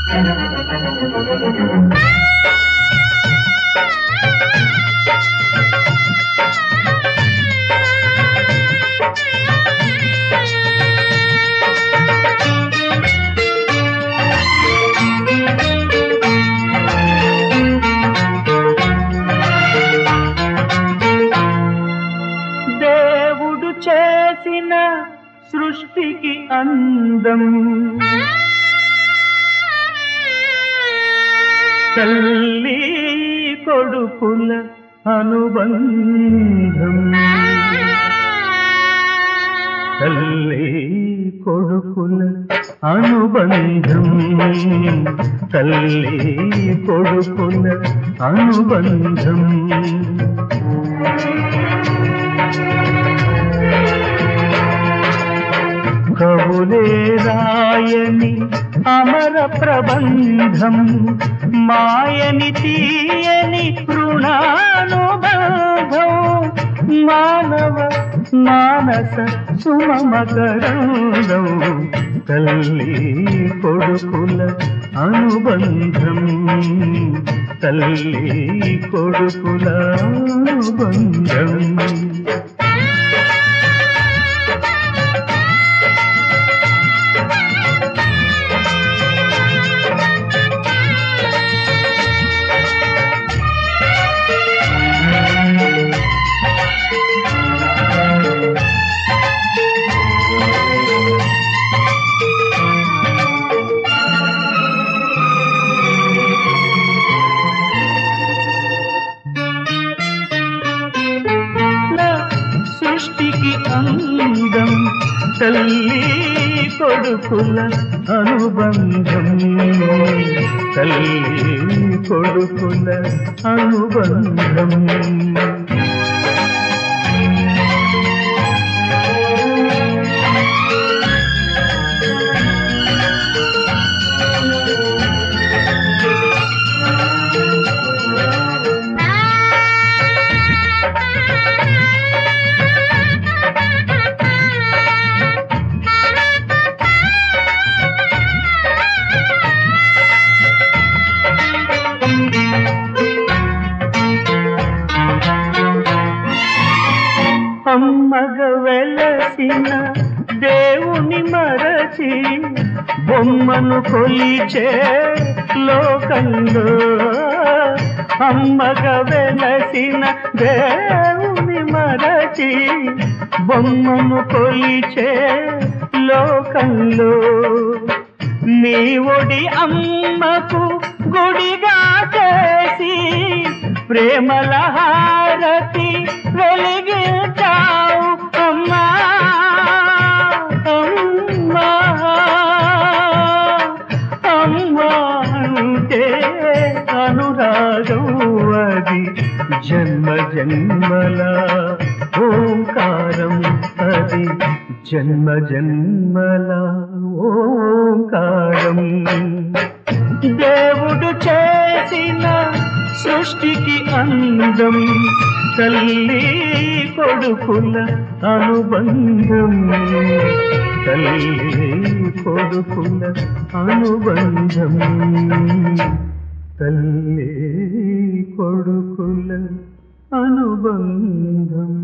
దేవుడు చేసిన సృష్టికి అందం తల్లి కొడుకుల అనుబంధం తల్లి కొడుకుల అనుబంధం తల్లి కొడుకుల అనుబంధం కవులే రాయని అమర ప్రబంధం మాయని తీయని రుణానుబంధం మానవ మానస సుమమకరందం తల్లి కొడుకుల అనుబంధం తల్లి కొడుకుల అనుబంధం నా సృష్టికి అందం తల్లి కొడుకుల అనుబంధం తల్లి కొడుకుల అనుబంధం అమ్మగ వెలసిన దేవుని మరచి బొమ్మను కొలిచే లోకంలో అమ్మగ వెలసిన దేవుని మరచి బొమ్మను కొలిచే లోకంలో నీ ఒడి అమ్మకు గుడిగా చేసి ప్రేమల హారతి వెలిగించావు అమ్మా అమ్మా అమ్మా అంటే అనురాగం అది జన్మ జన్మల ఓంకారం అది జన్మ జన్మల ఓంకారం దేవుడు చేసిన సృష్టికి అందం తల్లి కొడుకుల అనుబంధం తల్లి కొడుకుల అనుబంధం తల్లి కొడుకుల అనుబంధం